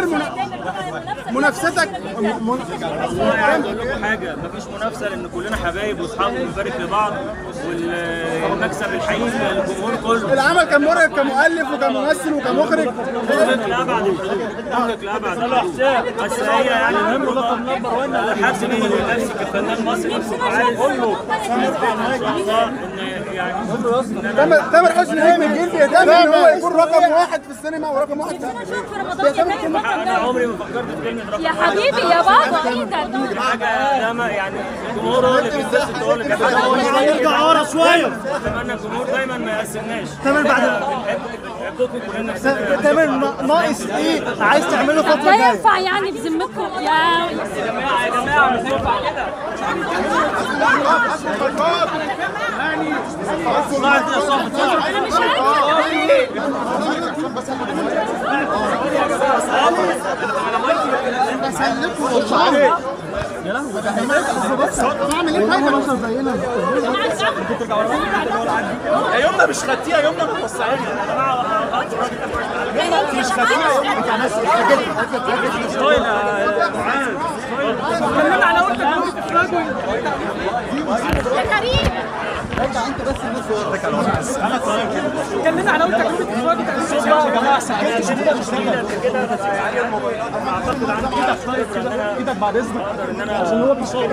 منا- منافستك م- والله عايز اقول لكم حاجه مفيش منافسه لان كلنا حبايب واصحاب وبنبارك لبعض والمكسب الحقيقي للجمهور كله العمل كان مرهق كمؤلف وكممثل وكمخرج مرهق لابعد الحدود مرهق لابعد الحدود بس هي يعني المهم انا حاسس بيني وبين نفسي كفنان مصري وعايز اقول له ان شاء الله ان يعني إن أنا- تامر تامر حسني نجم الجيل بيهتم ان هو يكون رقم واحد في السينما ورقم واحد في في رمضان كمان انا عمري ما فكرت في كلمه رقم يا واحد. حبيبي يا بابا ايه ده دي حاجه ده ما يعني الجمهور هو اللي بيتبسط هو اللي بيحب ارجع ورا شويه اتمنى الجمهور دايما ما يقسمناش تامر بعد- بنحبكم كلنا نفسنا تامر نا- ناقص ايه عايز تعمله الفتره لا الجايه ينفع يعني بذمتكم يا يا جماعه مش ينفع كده انا مش عارفه يا يمنى مش خدتيها يمنى ما توسعيني يا كريم ايدك بعد اذنك عشان هو بيشتغل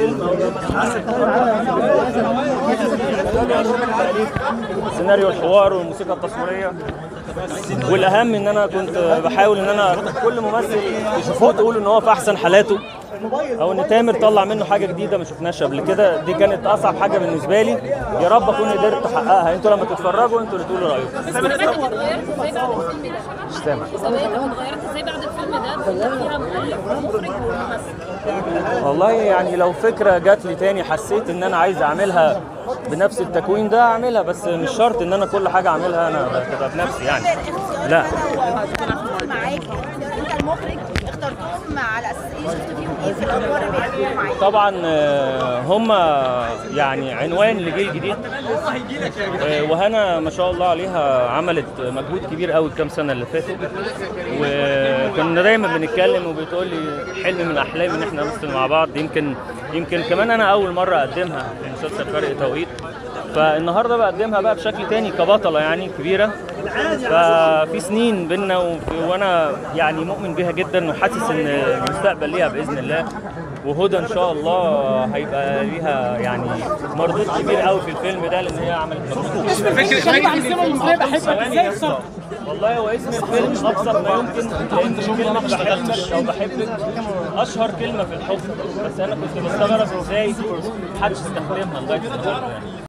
سيناريو الحوار والموسيقى التصويريه والاهم ان انا كنت بحاول ان انا كل ممثل يشوفوه تقول ان هو في احسن حالاته او ان تامر طلع منه حاجه جديده ما شفناش قبل كده دي كانت اصعب حاجه بالنسبه لي يا رب اكون قدرت احققها انتوا لما تتفرجوا انتوا اللي تقولوا رايكم بس ثباتك اتغيرت ازاي بعد الفيلم ده؟ مش سامع ثباتك اتغيرت ازاي بعد الفيلم ده؟ كنت فيها مؤلف ومخرج وممثل والله يعني لو فكره جات لي تاني حسيت ان انا عايز اعملها بنفس التكوين ده اعملها بس مش شرط ان انا كل حاجه اعملها انا بتبقى بنفسي يعني لا اخترتهم معاك انت المخرج اخترتهم على اساس ايه شفت فيهم ايه في الادوار اللي بيعملوها معاك طبعا آه، هم يعني عنوان لجيل جديد آه، وهنا ما شاء الله عليها عملت مجهود كبير قوي الكام سنه اللي فاتوا وكنا دايما بنتكلم وبتقول لي حلم من احلامي ان احنا نمثل مع بعض يمكن يمكن كمان انا اول مره اقدمها في مسلسل فرق توقيت فالنهارده بقدمها بقى بشكل تاني كبطله يعني كبيره ففي سنين بينا وفي- وانا يعني مؤمن بيها جدا وحاسس ان المستقبل ليها باذن الله وهدى ان شاء الله هيبقى ليها يعني مردود كبير قوي في الفيلم ده لان هي عملت مجهود كريم عن السينما المصريه بحبك ثواني ازاي يا اسطى. والله هو اسم الفيلم ابسط ما يمكن لان كلمه بحبك او بحبك اشهر كلمه في الحب بس انا كنت بستغرب ازاي محدش استخدمها لغايه النهارده يعني